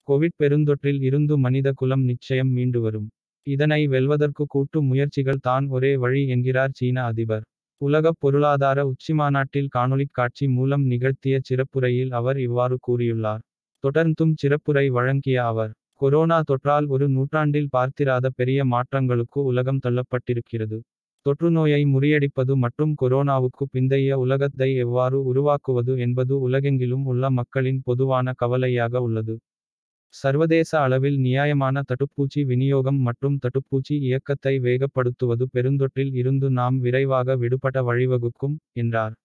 Covid பெருந்தொற்றில் இருந்து மனித குலம் நிச்சயம் மீண்டு வரும் இதனை வெல்வதற்கு கூட்டு முயற்சிகள் தான் ஒரே வழி என்கிறார் சீன அதிபர் உலகப் பொருளாதார உச்சிமாநாட்டில் காணொளிக் காட்சி மூலம் நிகழ்த்திய சிறப்புரையில் அவர் இவ்வாறு கூறியுள்ளார் தொடர்ந்தும் சிறப்புரை வழங்கிய அவர் கொரோனா தொற்றால் ஒரு நூற்றாண்டில் பார்த்திராத பெரிய மாற்றங்களுக்கு உலகம் தள்ளப்பட்டிருக்கிறது தொற்றுநோயை முறியடிப்பது மற்றும் கொரோனாவுக்கு பிந்தைய உலகத்தை எவ்வாறு உருவாக்குவது என்பது உலகெங்கிலும் உள்ள மக்களின் பொதுவான கவலையாக உள்ளது சர்வதேச அளவில் நியாயமான தடுப்பூசி விநியோகம் மற்றும் தடுப்பூசி இயக்கத்தை வேகப்படுத்துவது பெருந்தொற்றில் இருந்து நாம் விரைவாக விடுபட வழிவகுக்கும் என்றார்